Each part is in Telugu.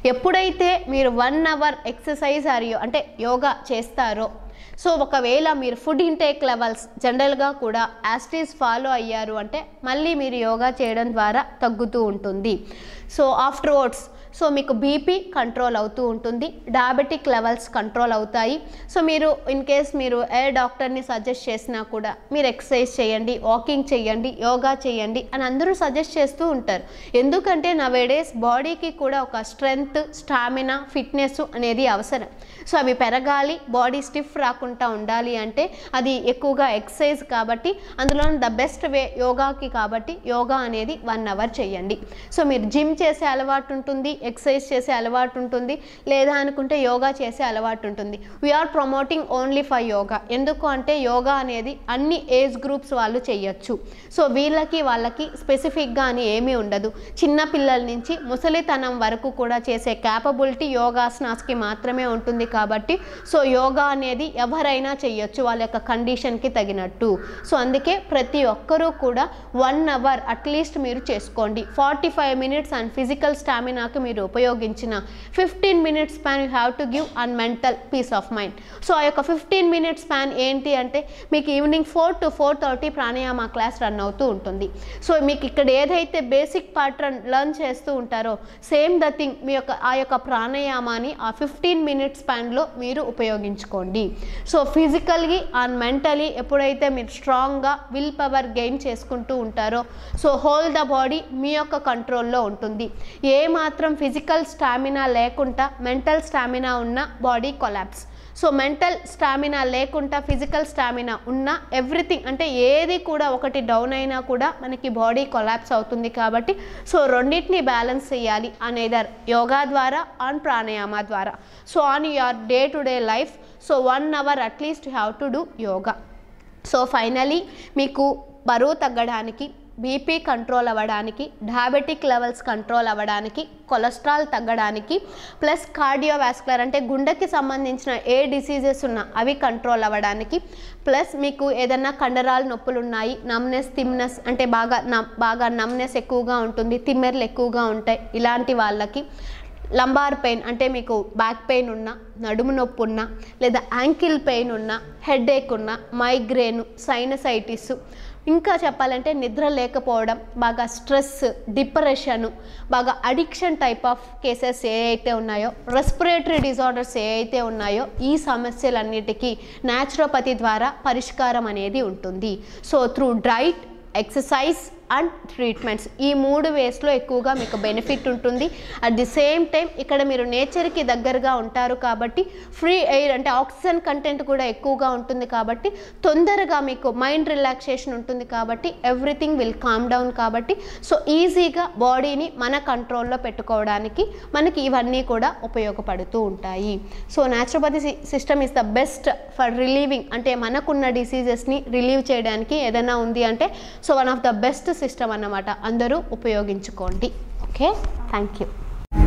ఎప్పుడైతే మీరు వన్ అవర్ ఎక్సర్సైజ్ అరియో అంటే యోగా చేస్తారో సో ఒకవేళ మీరు ఫుడ్ ఇంటేక్ లెవెల్స్ జనరల్గా కూడా యాస్టీస్ ఫాలో అయ్యారు అంటే మళ్ళీ మీరు యోగా చేయడం ద్వారా తగ్గుతూ ఉంటుంది సో ఆఫ్టర్వర్డ్స్ సో మీకు బీపీ కంట్రోల్ అవుతూ ఉంటుంది డయాబెటిక్ లెవెల్స్ కంట్రోల్ అవుతాయి సో మీరు ఇన్ కేస్ మీరు ఏ డాక్టర్ని సజెస్ట్ చేసినా కూడా మీరు ఎక్సర్సైజ్ చేయండి వాకింగ్ చేయండి యోగా చేయండి అని అందరూ సజెస్ట్ చేస్తూ ఉంటారు ఎందుకంటే నవేడేస్ బాడీకి కూడా ఒక స్ట్రెంగ్త్ స్టామినా ఫిట్నెస్ అనేది అవసరం సో అవి పెరగాలి బాడీ స్టిఫ్ రాకుండా ఉండాలి అంటే అది ఎక్కువగా ఎక్సర్సైజ్ కాబట్టి అందులో ద బెస్ట్ వే యోగాకి కాబట్టి యోగా అనేది వన్ అవర్ చేయండి సో మీరు జిమ్ చేసే అలవాటు ఉంటుంది ఎక్సర్సైజ్ చేసే అలవాటు ఉంటుంది లేదా అనుకుంటే యోగా చేసే అలవాటు ఉంటుంది we're promoting only for yoga ఎందుకు అంటే యోగా అనేది అన్ని ఏజ్ గ్రూప్స్ వాళ్ళు చేయొచ్చు సో వీళ్ళకి వాళ్ళకి స్పెసిఫిక్గా అని ఏమీ ఉండదు చిన్న పిల్లల నుంచి ముసలితనం వరకు కూడా చేసే క్యాపబిలిటీ యోగాసనాస్కి మాత్రమే ఉంటుంది కాబట్టి సో యోగా అనేది ఎవరైనా చేయొచ్చు వాళ్ళ యొక్క కండిషన్కి తగినట్టు సో అందుకే ప్రతి ఒక్కరూ కూడా వన్ అవర్ అట్లీస్ట్ మీరు చేసుకోండి forty five minutes and physical స్టామినాకి మీరు ఉపయోగించిన fifteen minutes span you have to give and mental peace of mind so ఆ యొక్క ఫిఫ్టీన్ మినిట్స్ స్పాన్ ఏంటి అంటే మీకు evening four to four thirty pranayama class run అవుతూ ఉంటుంది సో మీకు ఇక్కడ ఏదైతే బేసిక్ పార్ట్ లర్న్ చేస్తూ ఉంటారో సేమ్ ద థింగ్ మీ యొక్క ఆ యొక్క ప్రాణాయామాన్ని ఆ ఫిఫ్టీన్ మినిట్స్ స్పాన్లో మీరు ఉపయోగించుకోండి సో ఫిజికల్గా అండ్ మెంటలీ ఎప్పుడైతే మీరు స్ట్రాంగ్గా విల్ పవర్ గెయిన్ చేసుకుంటూ ఉంటారో సో హోల్ ద బాడీ మీ యొక్క కంట్రోల్లో ఉంటుంది ఏ మాత్రం ఫిజికల్ స్టామినా లేకుండా మెంటల్ స్టామినా ఉన్న body collapse so mental stamina లేకుండా ఫిజికల్ స్టామినా ఉన్న ఎవ్రీథింగ్ అంటే ఏది కూడా ఒకటి డౌన్ అయినా కూడా మనకి బాడీ కొలాప్స్ అవుతుంది కాబట్టి సో రెండింటిని బ్యాలెన్స్ చేయాలి అనేదర్ యోగా ద్వారా ఆన్ ప్రాణాయామ ద్వారా so on your day to day life so one hour at least have to do yoga so finally మీకు బరువు తగ్గడానికి బీపీ కంట్రోల్ అవ్వడానికి డయాబెటిక్ లెవెల్స్ కంట్రోల్ అవ్వడానికి కొలెస్ట్రాల్ తగ్గడానికి ప్లస్ కార్డియోవాస్కులర్ అంటే గుండెకి సంబంధించిన ఏ డిసీజెస్ ఉన్నా అవి కంట్రోల్ అవ్వడానికి ప్లస్ మీకు ఏదన్నా కండరాల నొప్పులు ఉన్నాయి నమ్నెస్ తిమ్నెస్ అంటే బాగా నమ్ బాగా నమ్నెస్ ఎక్కువగా ఉంటుంది తిమ్మెర్లు ఎక్కువగా ఉంటాయి ఇలాంటి వాళ్ళకి లంబార్ పెయిన్ అంటే మీకు బ్యాక్ పెయిన్ ఉన్నా నడుము నొప్పి ఉన్నా లేదా యాంకిల్ పెయిన్ ఉన్నా హెడేక్ ఉన్నా మైగ్రేన్ సైనసైటిస్ ఇంకా చెప్పాలంటే నిద్ర లేకపోవడం బాగా స్ట్రెస్ డిప్రెషన్ బాగా అడిక్షన్ టైప్ ఆఫ్ కేసెస్ ఏ అయితే ఉన్నాయో రెస్పిరేటరీ డిజార్డర్స్ ఏ అయితే ఉన్నాయో ఈ సమస్యలన్నిటికీ న్యాచురోపతి ద్వారా పరిష్కారం అనేది ఉంటుంది so through diet exercise and treatments ఈ మూడు వేస్లో ఎక్కువగా మీకు బెనిఫిట్ ఉంటుంది అట్ ది సేమ్ టైం ఇక్కడ మీరు నేచర్కి దగ్గరగా ఉంటారు కాబట్టి ఫ్రీ ఎయిర్ అంటే ఆక్సిజన్ కంటెంట్ కూడా ఎక్కువగా ఉంటుంది కాబట్టి తొందరగా మీకు మైండ్ రిలాక్సేషన్ ఉంటుంది కాబట్టి ఎవ్రీథింగ్ విల్ కామ్ డౌన్ కాబట్టి సో ఈజీగా బాడీని మన కంట్రోల్లో పెట్టుకోవడానికి మనకి ఇవన్నీ కూడా ఉపయోగపడుతూ ఉంటాయి so naturopathy system is the best for relieving అంటే మనకున్న డిసీజెస్ని రిలీవ్ చేయడానికి ఏదైనా ఉంది అంటే so one of the best system అన్నమాట అందరూ ఉపయోగించుకోండి ఓకే థ్యాంక్ యూ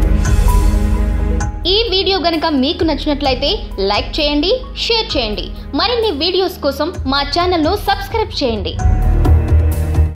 ఈ వీడియో గనుక మీకు నచ్చినట్లయితే లైక్ చేయండి షేర్ చేయండి మరిన్ని వీడియోస్ కోసం మా ఛానల్ను సబ్స్క్రైబ్ చేయండి